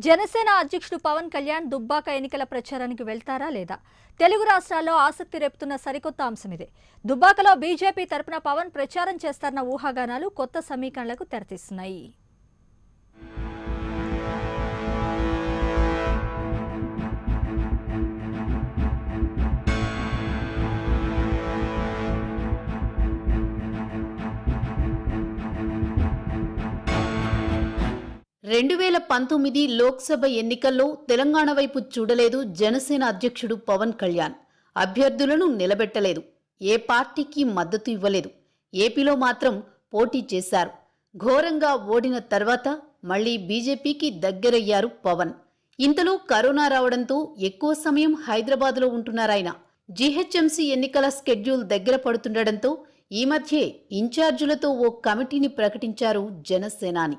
జనసేన అధ్యక్షుడు పవన్ కళ్యాణ్ దుబ్బాక ఎన్నికల ప్రచారానికి వెళ్తారా లేదా తెలుగు రాష్ట్రాల్లో ఆసక్తి రేపుతున్న సరికొత్త అంశం ఇదే దుబ్బాకలో బీజేపీ తరపున పవన్ ప్రచారం చేస్తారన్న ఊహాగానాలు కొత్త సమీకరణలకు తెరతీస్తున్నాయి రెండు వేల పంతొమ్మిది లోక్సభ ఎన్నికల్లో తెలంగాణ వైపు చూడలేదు జనసేన అధ్యక్షుడు పవన్ కళ్యాణ్ అభ్యర్థులను నిలబెట్టలేదు ఏ పార్టీకి మద్దతు ఇవ్వలేదు ఏపీలో మాత్రం పోటీ చేశారు ఘోరంగా ఓడిన తర్వాత మళ్లీ బీజేపీకి దగ్గరయ్యారు పవన్ ఇంతలో కరోనా రావడంతో ఎక్కువ సమయం హైదరాబాద్లో ఉంటున్నారాయన జీహెచ్ఎంసీ ఎన్నికల స్కెడ్యూల్ దగ్గర పడుతుండటంతో ఈ మధ్యే ఇన్ఛార్జీలతో ఓ కమిటీని ప్రకటించారు జనసేనాని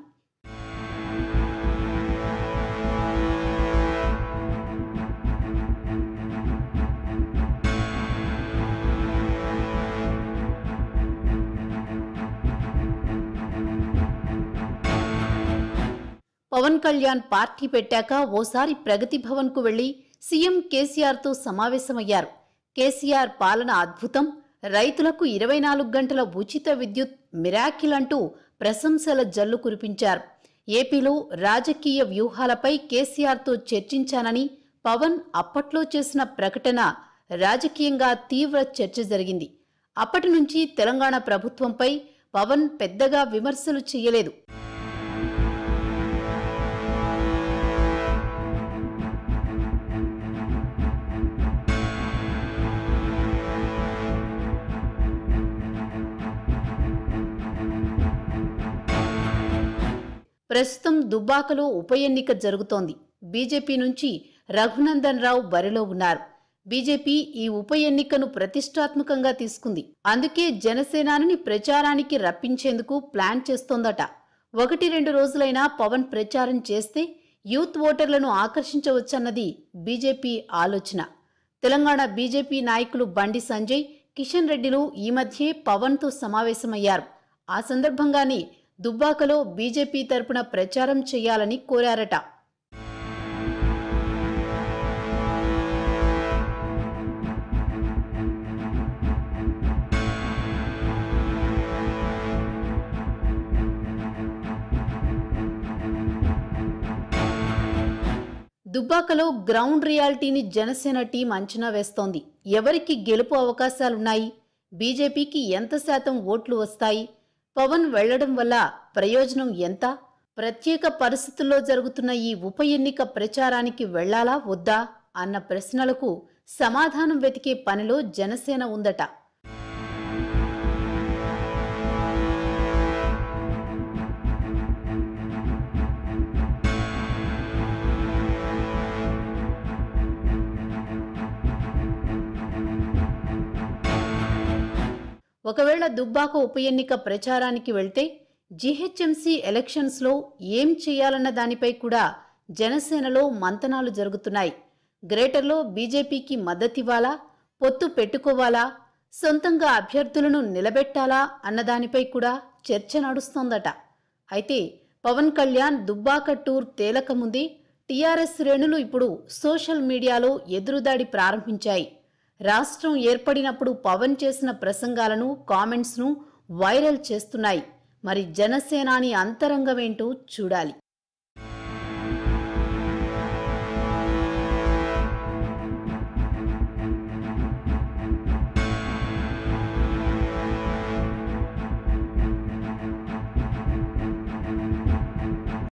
పవన్ కళ్యాణ్ పార్టీ పెట్టాక ఓసారి ప్రగతి భవన్కు వెళ్లి సీఎం కేసీఆర్తో సమావేశమయ్యారు కేసీఆర్ పాలన అద్భుతం రైతులకు ఇరవై నాలుగు గంటల ఉచిత విద్యుత్ మిరాకిల్ అంటూ ప్రశంసల జల్లు కురిపించారు ఏపీలో రాజకీయ వ్యూహాలపై కేసీఆర్తో చర్చించానని పవన్ అప్పట్లో చేసిన ప్రకటన రాజకీయంగా తీవ్ర చర్చ జరిగింది అప్పటి నుంచి తెలంగాణ ప్రభుత్వంపై పవన్ పెద్దగా విమర్శలు చేయలేదు ప్రస్తుతం దుబ్బాకలో ఉప ఎన్నిక జరుగుతోంది బీజేపీ నుంచి రఘునందన్ రావు బరిలో ఉన్నారు బీజేపీ ఈ ఉప ఎన్నికను ప్రతిష్టాత్మకంగా తీసుకుంది అందుకే జనసేనాని ప్రచారానికి రప్పించేందుకు ప్లాన్ చేస్తోందట ఒకటి రెండు రోజులైనా పవన్ ప్రచారం చేస్తే యూత్ ఓటర్లను ఆకర్షించవచ్చన్నది బీజేపీ ఆలోచన తెలంగాణ బీజేపీ నాయకులు బండి సంజయ్ కిషన్ రెడ్డిలు ఈ మధ్యే పవన్తో సమావేశమయ్యారు ఆ సందర్భంగానే దుబ్బాకలో బీజేపీ తరపున ప్రచారం చేయాలని కోరారట దుబ్బాకలో గ్రౌండ్ రియాలిటీని జనసేన టీం అంచనా వేస్తోంది ఎవరికి గెలుపు అవకాశాలున్నాయి బీజేపీకి ఎంత శాతం ఓట్లు వస్తాయి పవన్ వెళ్లడం వల్ల ప్రయోజనం ఎంత ప్రత్యేక పరిస్థితుల్లో జరుగుతున్న ఈ ఉప ఎన్నిక ప్రచారానికి వెళ్లాలా వద్దా అన్న ప్రశ్నలకు సమాధానం వెతికే పనిలో జనసేన ఉందట ఒకవేళ దుబ్బాక ఉప ఎన్నిక ప్రచారానికి వెళ్తే జీహెచ్ఎంసీ ఎలక్షన్స్లో ఏం చేయాలన్న దానిపై కూడా జనసేనలో మంతనాలు జరుగుతున్నాయి గ్రేటర్లో బీజేపీకి మద్దతివ్వాలా పొత్తు పెట్టుకోవాలా సొంతంగా అభ్యర్థులను నిలబెట్టాలా అన్నదానిపై కూడా చర్చ నడుస్తోందట అయితే పవన్ కళ్యాణ్ దుబ్బాక టూర్ తేలకముందే టీఆర్ఎస్ శ్రేణులు ఇప్పుడు సోషల్ మీడియాలో ఎదురుదాడి ప్రారంభించాయి రాష్ట్రం ఏర్పడినప్పుడు పవన్ చేసిన ప్రసంగాలను కామెంట్స్ను వైరల్ చేస్తున్నాయి మరి జనసేనాని అంతరంగమేంటో చూడాలి